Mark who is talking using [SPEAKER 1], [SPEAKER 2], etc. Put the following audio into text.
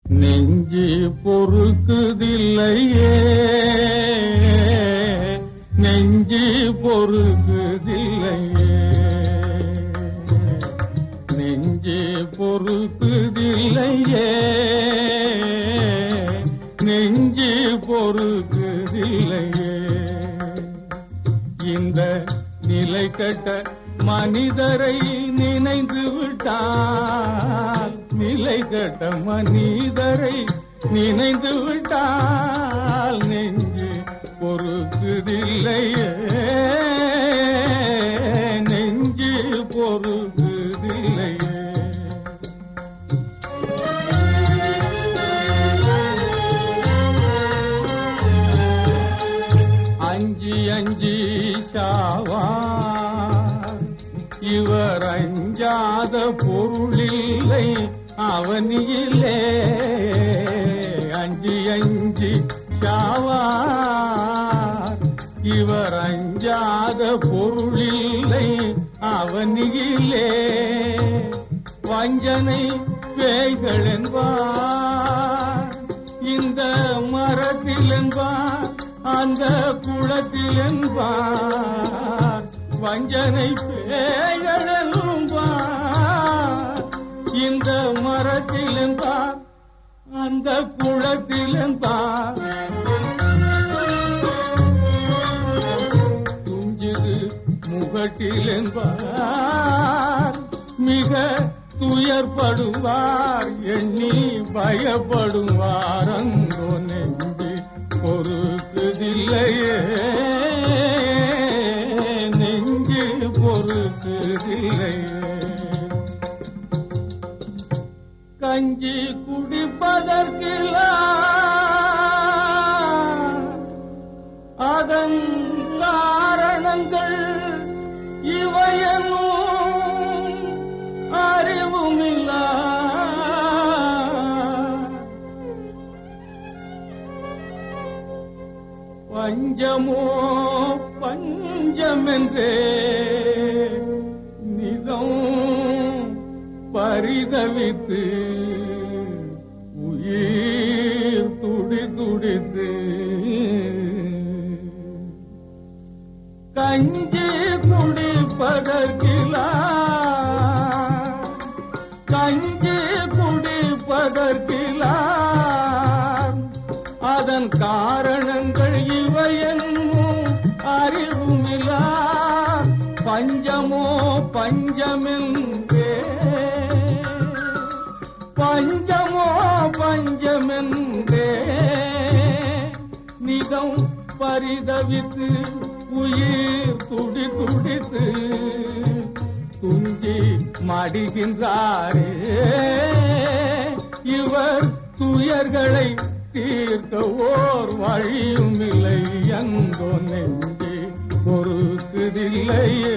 [SPEAKER 1] நெஞ்சு பொறுக்குதில்லையே நெஞ்சு பொறுக்குதில்லையே நெஞ்சு பொறுக்குதில்லையே நெஞ்சு பொறுக்குதில்லையே இந்த நிலை கட்ட மனிதரை நினைந்து விட்டால் நிலை கட்ட மனிதரை நினைந்து விட்டால் நெஞ்சு பொறுக்குதில்லையே நெஞ்சு பொறுக்குதில்லையே அஞ்சி அஞ்சி சாவார் இவர் அஞ்சாத பொருளில்லை அவனியிலே அஞ்சி அஞ்சி சாவார் இவர் அஞ்சாத பொருளில்லை அவனியிலே வஞ்சனை பேய்கள் என்பார் இந்த மரத்தில் என்பார் அந்த குளத்தில் என்பார் வஞ்சனை பேய்கள் என்பார் இந்த மரத்தில் என்பார் அந்த குளத்தில் என்பார் துஞ்சிது முகட்டில் என்பார் மிக துயர்படுவார் எண்ணி பயப்படுவார் அங்கோ நெஞ்சு பொறுக்குதில்லையே நெஞ்சு பொறுக்குதில்லையே கஞ்சி குடிப்பதற்கில்ல அதன் காரணங்கள் இவையனும் அறிவுமில்ல பஞ்சமோ பஞ்சமென்றே நிதம் பரிதவித்து உயிர் துடி துடித்து கஞ்சி குடிப்பதற்கிலா கஞ்சி குடிப்பதற்கிலா அதன் காரணங்கள் இவையென்னும் அறிவுமிலா பஞ்சமோ பஞ்சமென்றே பஞ்சமோ பஞ்சமென்றே நிதம் பரிதவித்து உயிர் துடி துடித்து துஞ்சி மடிகின்றாரே இவர் துயர்களை தீர்க்க ஓர் வழியும் இல்லை எங்கோ நெஞ்சே பொறுக்குதில்லையே